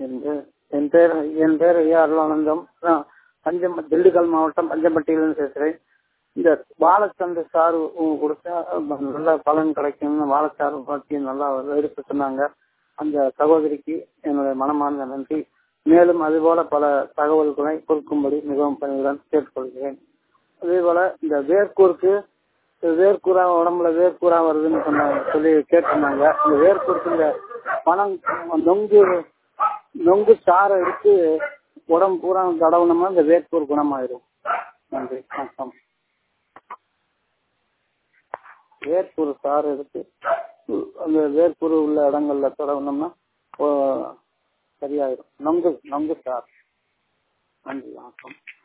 என் பேர் என் பேர் என் பேர் ஐயா அருளானந்தம் நான் பஞ்சம் திண்டுக்கல் மாவட்டம் பஞ்சம்பட்டியிலிருந்து பேசுகிறேன் இந்த வாழைத்தண்டு சாறு உ- கொடுத்தா அஹ், நல்ல பலன் கிடைக்கும்னு வாழைச்சாறு பற்றி நல்லா எடுத்து சொன்னாங்க அந்த சகோதரிக்கு என்னுடைய மனமார்ந்த நன்றி மேலும் அதுபோல பல தகவல்களை கொடுக்கும்படி மிகவும் பணிவுடன் கேட்டுக்கொள்கிறேன் அதே போல இந்த வேர்க்கூருக்கு வேர்க்கூறா உடம்புல வேர்க்கூறா வருதுன்னு சொன்னாங்க சொல்லி கேட்டிருந்தாங்க இந்த வேர்க்கூருக்கு இந்த பணம் நொங்கு நொங்கு சாறை எடுத்து உடம்பு பூரா தடவுனோம்னா இந்த வேர்க்கூர் குணமாயிரும் நன்றி வணக்கம் வேர்க்கூறு சாறு எடுத்து உ- அந்த வேர்க்கூறு உள்ள இடங்கள்ல தடவுனோம்னா ஓ, சரியாயிரும் நொங்கு நொங்கு சாறு நன்றி வணக்கம்